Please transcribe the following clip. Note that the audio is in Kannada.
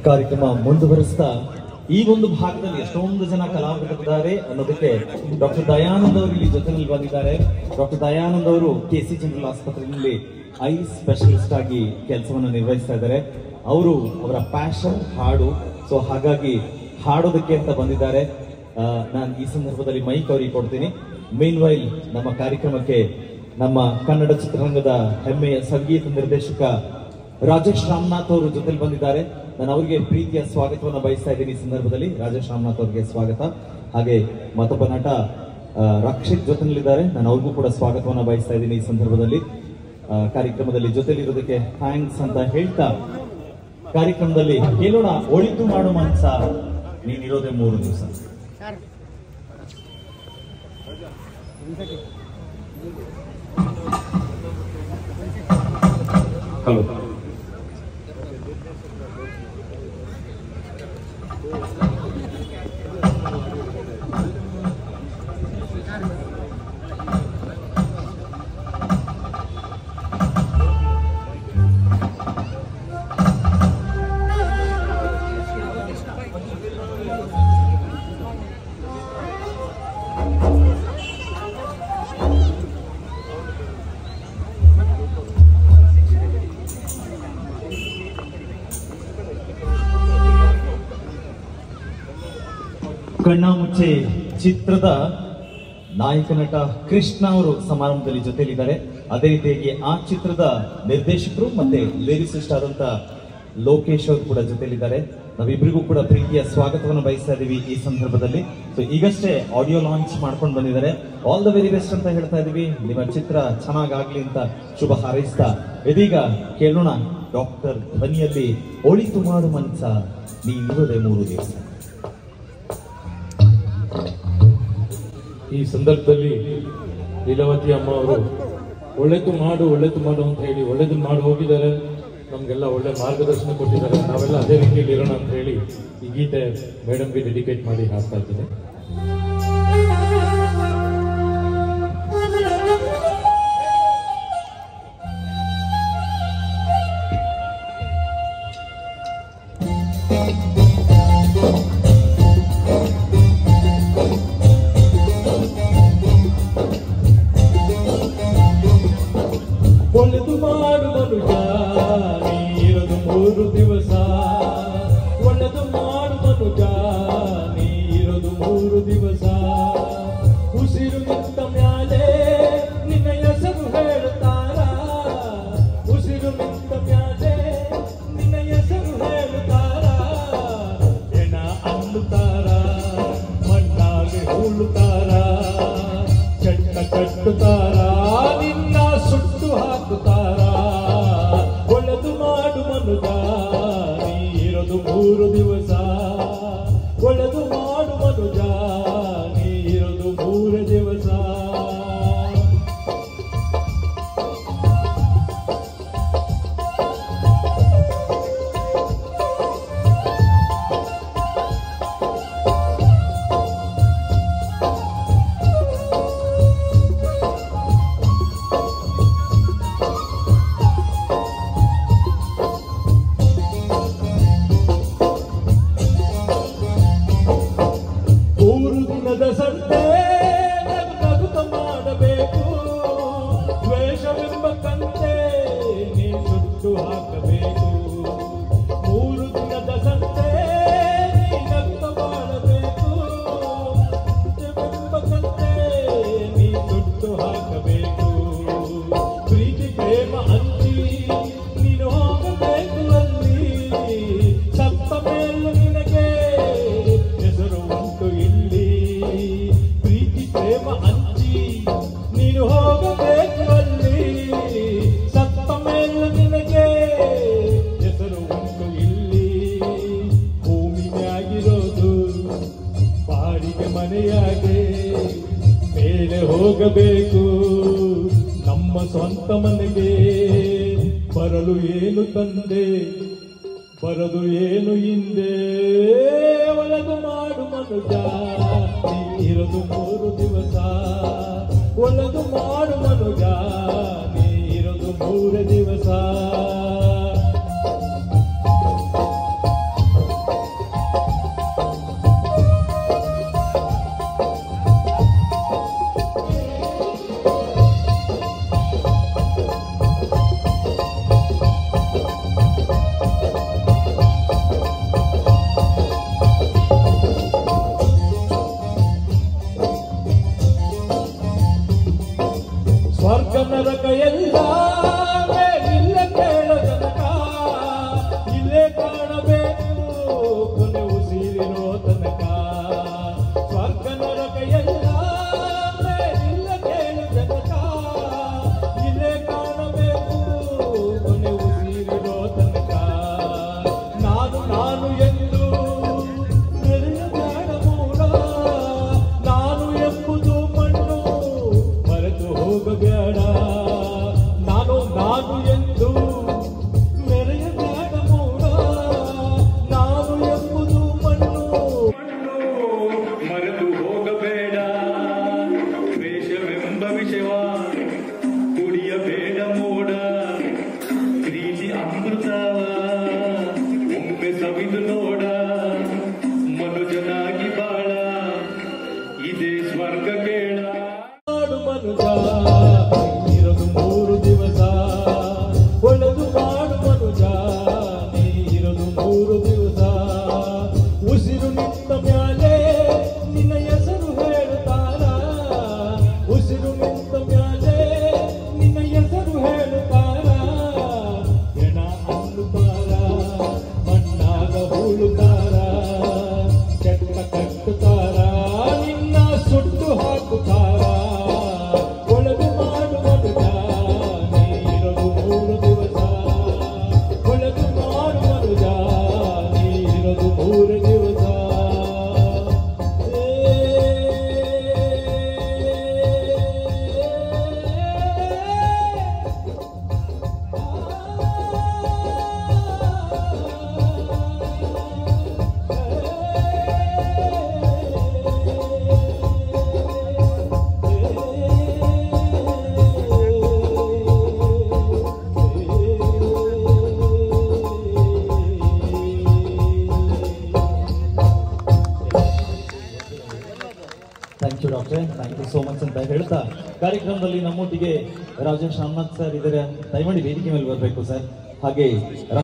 ಕಾರ್ಯಕ್ರಮ ಮುಂದುವರಿಸ್ತಾ ಈ ಒಂದು ಭಾಗದಲ್ಲಿ ಎಷ್ಟೊಂದು ಜನ ಕಲಾವಿದರಿದ್ದಾರೆ ಅನ್ನೋದಕ್ಕೆ ಡಾಕ್ಟರ್ ದಯಾನಂದ್ ಅವರು ಇಲ್ಲಿ ಜೊತೆಯಲ್ಲಿ ಬಂದಿದ್ದಾರೆ ಡಾಕ್ಟರ್ ದಯಾನಂದ್ ಅವರು ಕೆ ಸಿ ಜನರಲ್ ಆಸ್ಪತ್ರೆಯಲ್ಲಿ ಐ ಸ್ಪೆಷಲಿಸ್ಟ್ ಆಗಿ ಕೆಲಸವನ್ನು ನಿರ್ವಹಿಸ್ತಾ ಇದ್ದಾರೆ ಅವರು ಅವರ ಪ್ಯಾಷನ್ ಹಾಡು ಸೊ ಹಾಗಾಗಿ ಹಾಡೋದಕ್ಕೆ ಅಂತ ಬಂದಿದ್ದಾರೆ ನಾನು ಈ ಸಂದರ್ಭದಲ್ಲಿ ಮೈಕ್ ಅವರಿಗೆ ಕೊಡ್ತೀನಿ ಮೇನ್ ವೈಲ್ ನಮ್ಮ ಕಾರ್ಯಕ್ರಮಕ್ಕೆ ನಮ್ಮ ಕನ್ನಡ ಚಿತ್ರರಂಗದ ಹೆಮ್ಮೆಯ ಸಂಗೀತ ನಿರ್ದೇಶಕ ರಾಜೇಶ್ ರಾಮನಾಥ್ ಅವರು ಜೊತೆಲಿ ಬಂದಿದ್ದಾರೆ ನಾನು ಅವರಿಗೆ ಪ್ರೀತಿಯ ಸ್ವಾಗತವನ್ನು ಬಯಸ್ತಾ ಇದ್ದೀನಿ ಈ ಸಂದರ್ಭದಲ್ಲಿ ರಾಜೇಶ್ ರಾಮನಾಥ್ ಅವರಿಗೆ ಸ್ವಾಗತ ಹಾಗೆ ಮತ್ತೊಬ್ಬ ನಟ ಆ, ರಕ್ಷಿತ್ ಜೊತೆನಲ್ಲಿದ್ದಾರೆ ನಾನು ಅವ್ರಿಗೂ ಕೂಡ ಸ್ವಾಗತವನ್ನು ಬಯಸ್ತಾ ಇದ್ದೀನಿ ಈ ಸಂದರ್ಭದಲ್ಲಿ ಆ, ಕಾರ್ಯಕ್ರಮದಲ್ಲಿ ಜೊತೆಲಿರೋದಕ್ಕೆ ಥ್ಯಾಂಕ್ಸ್ ಅಂತ ಹೇಳ್ತಾ ಕಾರ್ಯಕ್ರಮದಲ್ಲಿ ಕೇಳೋಣ ಒಳಿತು ಮಾಡು ಮನ್ಸ ನೀನಿರೋದೇ ಮೂರು ದಿವಸ ಹಲೋ ಕಣ್ಣಾಮುಚ್ಚೆ ಚಿತ್ರದ ನಾಯಕ ನಟ ಕೃಷ್ಣ ಅವರು ಸಮಾರಂಭದಲ್ಲಿ ಜೊತೆಲಿದ್ದಾರೆ ಅದೇ ರೀತಿಯಾಗಿ ಆ ಚಿತ್ರದ ನಿರ್ದೇಶಕರು ಮತ್ತೆ ಲಿರಿಸಿಸ್ಟ್ ಆದಂತ ಲೋಕೇಶ್ ಅವರು ಕೂಡ ಜೊತೆಲಿದ್ದಾರೆ ನಾವಿಬ್ಬರಿಗೂ ಕೂಡ ಪ್ರೀತಿಯ ಸ್ವಾಗತವನ್ನು ಬಯಸ್ತಾ ಇದೀವಿ ಈ ಸಂದರ್ಭದಲ್ಲಿ ಸೊ ಈಗಷ್ಟೇ ಆಡಿಯೋ ಲಾಂಚ್ ಮಾಡ್ಕೊಂಡು ಬಂದಿದ್ದಾರೆ ಆಲ್ ದ ವೆರಿ ಬೆಸ್ಟ್ ಅಂತ ಹೇಳ್ತಾ ಇದೀವಿ ನಿಮ್ಮ ಚಿತ್ರ ಚೆನ್ನಾಗಾಗ್ಲಿ ಅಂತ ಶುಭ ಹಾರೈಸ್ತಾ ಇದೀಗ ಕೇಳೋಣ ಡಾಕ್ಟರ್ ಧ್ವನಿಯಲ್ಲಿ ಒಳಿತು ಮಾಡು ಮನ್ಸ ನೀನಿರೋದೇ ಮೂರು ದಿವಸ ಈ ಸಂದರ್ಭದಲ್ಲಿ ಲೀಲಾವತಿ ಅಮ್ಮ ಅವರು ಒಳ್ಳೆದು ಮಾಡು ಒಳ್ಳೆದು ಮಾಡು ಅಂತ ಹೇಳಿ ಒಳ್ಳೇದು ಮಾಡಿ ಹೋಗಿದ್ದಾರೆ ನಮಗೆಲ್ಲ ಒಳ್ಳೆ ಮಾರ್ಗದರ್ಶನ ಕೊಟ್ಟಿದ್ದಾರೆ ನಾವೆಲ್ಲ ಅದೇ ರೀತಿಯಲ್ಲಿ ಇರೋಣ ಅಂತ ಹೇಳಿ ಈ ಗೀತೆ ಮೇಡಮ್ಗೆ ಡೆಡಿಕೇಟ್ ಮಾಡಿ ಹಾಡ್ತಾ ಇದ್ದೀನಿ ಒಳ್ಳೆದು ಮಾಡು ಮನುಜ ನೀರದು ಮೂರು ದಿವಸ ಒಳ್ಳೆದು ಮಾಡು ಮನುಜ ನೀರದು ಮೂರು ದಿವಸ ಉಸಿರು ನಿಂತ ಮ್ಯಾಲೆ ನಿನ್ನ ಹೆಸರು ಹೇಳುತ್ತಾರ ಉಸಿರು ನಿಂತ ಮ್ಯಾಲೆ ನಿನ್ನ ಹೆಸರು ಹೇಳುತ್ತಾರ ಹೆಣ ಅನ್ನುತ್ತಾರ ಮಣ್ಣಾಗೆ ಹೂಳುತ್ತಾರ ಚಟ್ಟ ಕಟ್ಟುತ್ತಾರ ನಿನ್ನ ಸುಟ್ಟು ಹಾಕುತ್ತಾರ ಒಳ್ಳೆದು ಮಾಡು ಮನುಜ ನೀರದು ಮೂರು ದಿವಸ ಒಳ್ಳೆದು ಮಾಡು ಮನುಜ ನೀರದು ಮೂರು ದಿವಸ ಮೂರು ದಿನದ ಸಂತೆ ನಗು ನಗುತ್ತ ಮಾಡಬೇಕು ದ್ವೇಷವೆಂಬ ಕಂತೆ ನೀ ಸುಟ್ಟು ಹಾಕಬೇಕು ಮೂರು ದಿನದ ಸಂತೆ ನೀ ನಗುತ್ತ ಮಾಡಬೇಕು ದ್ವೇಷವೆಂಬ ಕಂತೆ ನೀ ಸುಟ್ಟು ಹಾಕಬೇಕು ಪ್ರೀತಿ ಪ್ರೇಮ ಹಂಚಿ ನೀನು ಹೋಗಬೇಕು ಅಲ್ಲಿ ಸತ್ತ ಮೇಲೂ ನಿನಗೆ ಹೆಸರು ಉಂಟು ಇಲ್ಲಿ ಪ್ರೀತಿ ಪ್ರೇಮ ಹಂಚಿ ನೀನು ಹೋಗಬೇಕು ಅಲ್ಲಿ ಸತ್ತ ಮೇಲೂ ನಿನಗೆ ಹೆಸರು ಉಂಟು ಇಲ್ಲಿ ಭೂಮಿ ಮ್ಯಾಗಿರೋದು ಬಾಡಿಗೆ ಮನೆಯಾಗೆ ಮೇಲೆ ಹೋಗಬೇಕು ನಮ್ಮ ಸ್ವಂತ ಮನೆಗೆ ಬರಲು ಏನು ತಂದೆ ಬರದು ಏನು ಹಿಂದೆ ಒಳಗು ಮಾಡು ಮನುಜ ನೀರದು ಮೂರು ದಿವಸ ಒಳಗು ಮಾಡು ಮನುಜ ನೀರದು ಮೂರು ದಿವಸ ಸವಿದು ನೋಡ ಮನುಜನಾಗಿ ಬಾಳ ಇದೇ ಸ್ವರ್ಗ ಕೇಳ ಮಾಡು ಮನುಜ ಇರೋದು ಮೂರು ದಿವಸ ಒಳ್ಳೆದು ಮಾಡು ಮನುಜ ನೀ ಇರೋದು ಮೂರು ದಿವಸ ಉಸಿರು ನಿಂತ ಮ್ಯಾಲೆ ನಿನ್ನ ಹೆಸರು ಹೇಳುತ್ತಾರ ಉಸಿರು ನಿಂತ ಮ್ಯಾಲೆ ನಿನ್ನ ಹೆಸರು ಹೇಳುತ್ತಾರ ಹೆಣ ಅನ್ನುತ್ತಾರ ಮಣ್ಣಾಗ ಹೂಳುತ್ತಾರ ಕೆಟ್ಟ ಕಟ್ಟುತ್ತಾರ ನಿನ್ನ ಸುಟ್ಟು ಹಾಕುತ್ತಾರ ಒಳಗೆ ಮಾಡುವನುಗ ನೀ ಇರೋದು ಮೂರು ದಿವಸ ಒಳಗೆ ಮಾಡುವನುಗ ನೀ ಇರೋದು ಮೂರು ದಿವಸ ಥ್ಯಾಂಕ್ ಯು ಡಾಕ್ಟ್ರೆ ಥ್ಯಾಂಕ್ ಯು ಸೋ ಮಚ್ ಅಂತ ಹೇಳ್ತಾ ಕಾರ್ಯಕ್ರಮದಲ್ಲಿ ನಮ್ಮೊಟ್ಟಿಗೆ ರಾಜೇಶ್ ರಾಮನಾಥ್ ಸರ್ ಇದ್ದಾರೆ ದಯಮಾಡಿ ವೇದಿಕೆ ಮೇಲೆ ಬರಬೇಕು ಸರ್ ಹಾಗೆ